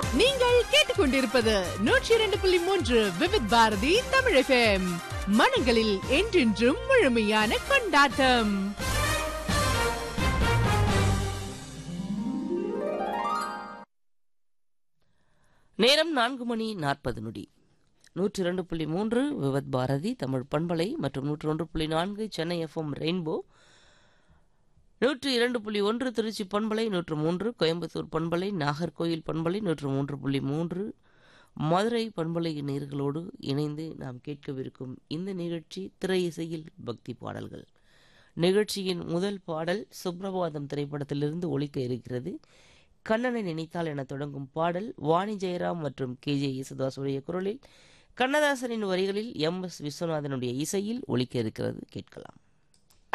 நீங்கள் கேட்டுக்கொண்டிருப்பது நூற்றி இரண்டு புள்ளி மூன்று விவித் பாரதி தமிழ் எஃப்எம் மனங்களில் என்றென்றும் முழுமையான கொண்டாட்டம் நேரம் நான்கு மணி நாற்பது நொடி நூற்றி இரண்டு புள்ளி மூன்று விவத் பாரதி தமிழ் பண்பலை மற்றும் நூற்றி ஒன்று புள்ளி நான்கு சென்னை எஃப்எம் ரெயின்போ நூற்றி இரண்டு புள்ளி ஒன்று திருச்சி பண்பலை நூற்று மூன்று கோயம்புத்தூர் பண்பலை நாகர்கோயில் பண்பலை நூற்று மூன்று புள்ளி மூன்று மதுரை பண்பலை நேர்களோடு இணைந்து நாம் கேட்கவிருக்கும் இந்த நிகழ்ச்சி திரை இசையில் பக்தி பாடல்கள் நிகழ்ச்சியின் முதல் பாடல் சுப்ரபாதம் திரைப்படத்திலிருந்து ஒலிக்க இருக்கிறது கண்ணனை நினைத்தால் என தொடங்கும் பாடல் வாணி ஜெயராம் மற்றும் கே ஜே யேசுதாசுடைய குரலில் கண்ணதாசனின் வரிகளில் எம் எஸ் விஸ்வநாதனுடைய இசையில் ஒலிக்க இருக்கிறது கேட்கலாம்